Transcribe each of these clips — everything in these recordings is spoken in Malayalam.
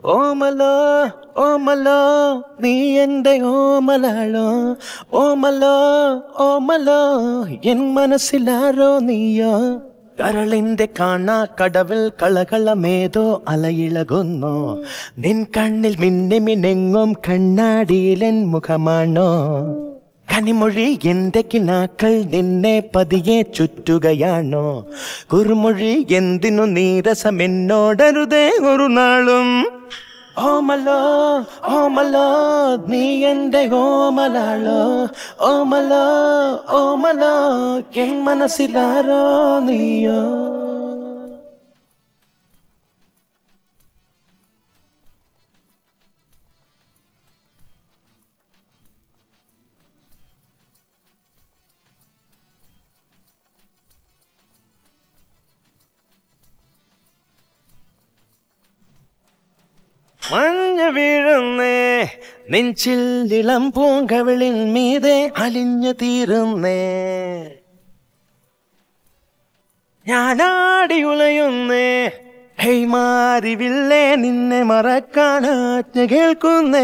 ഓമലോ ഓമലോ നീ എൻ്റെ ഓമലാളോ ഓമലോ ഓമലോ എൻ മനസ്സിലാരോ നീയോ കരളിന്റെ കാണാ കടവിൽ കളകളമേതോ അലയിളകുന്നു നിൻ കണ്ണിൽ മിന്നി മിനെങ്ങും കണ്ണാടിയിലെൻ മുഖമാണോ കനിമൊഴി എന്റെ കിനാക്കൾ നിന്നെ പതിയെ ചുറ്റുകയാണോ കുറുമൊഴി എന്തിനു നീരസം എന്നോടരുതേ ഒരു നാളും ഓമലോ ഓമലോ നീ എന്റെ ഓമലാളോ ഓമലോ ഓമലോ എൻ മനസ്സിലാരോ നീയോ മഞ്ഞ വീഴുന്നേ നെഞ്ചിൽ ഇളം പൂങ്കവിളിൻ മീതെ അലിഞ്ഞു തീരുന്നേ ഞാനാടി ഉലയുന്നേ ഹേയ് മാറിവില്ലേ നിന്നെ മറക്കാനാറ്റ കേൾക്കുന്നേ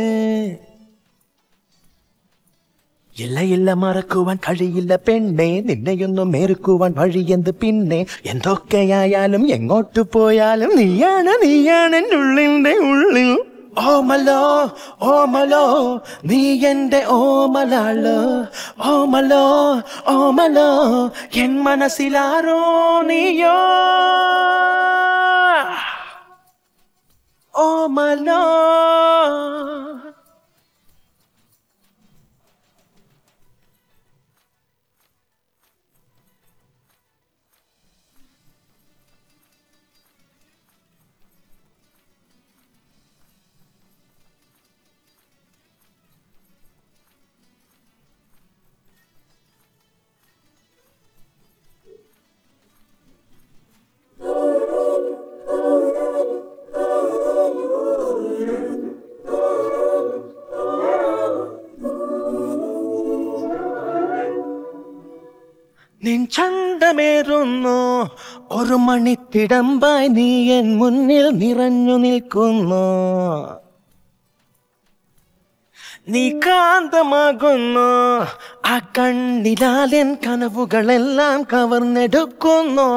ഇല്ല ഇല്ല മറക്കുവാൻ കഴിയില്ല പെണ്ണെ നിന്നെയൊന്നും മേറുക്കുവാൻ വഴിയെന്ത് പിന്നെ എന്തൊക്കെയായാലും എങ്ങോട്ട് പോയാലും നീയാണ് നീയാണ് എൻ്റെ ഉള്ളിൻ്റെ ഉള്ളിൽ ഓമലോ ഓമലോ നീ എൻ്റെ ഓമലാളോ ഓമലോ ഓമലോ എൻ മനസ്സിലാരോ നീയോ ഓമലോ നിൻ ചണ്ടമേറുന്നു ഒരു മണിത്തിടമ്പായി നീ എൻ മുന്നിൽ നിറഞ്ഞു നിൽക്കുന്നു നീ കാന്തമാകുന്നു ആ കണ്ണിലാലൻ കനവുകളെല്ലാം കവർന്നെടുക്കുന്നു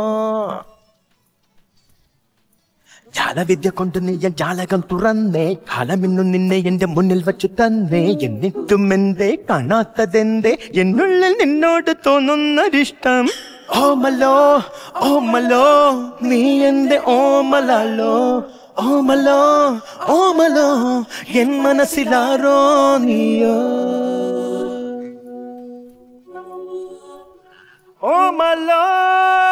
ജാലവിദ്യ കൊണ്ട് നീ എൻ ജാലകം തുറന്നേ കാലമിന്നു നിന്നെ എന്റെ മുന്നിൽ വച്ചു തന്നേ എന്നിട്ടും എന്തേ കാണാത്തതെന്തേ എന്നുള്ളിൽ നിന്നോട് തോന്നുന്നൊരിഷ്ടം ഓമലോ ഓമലോ നീ എന്റെ ഓമലാളോ ഓമലോ ഓമലോ എൻ മനസ്സിലാരോ നീയോ ഓമലോ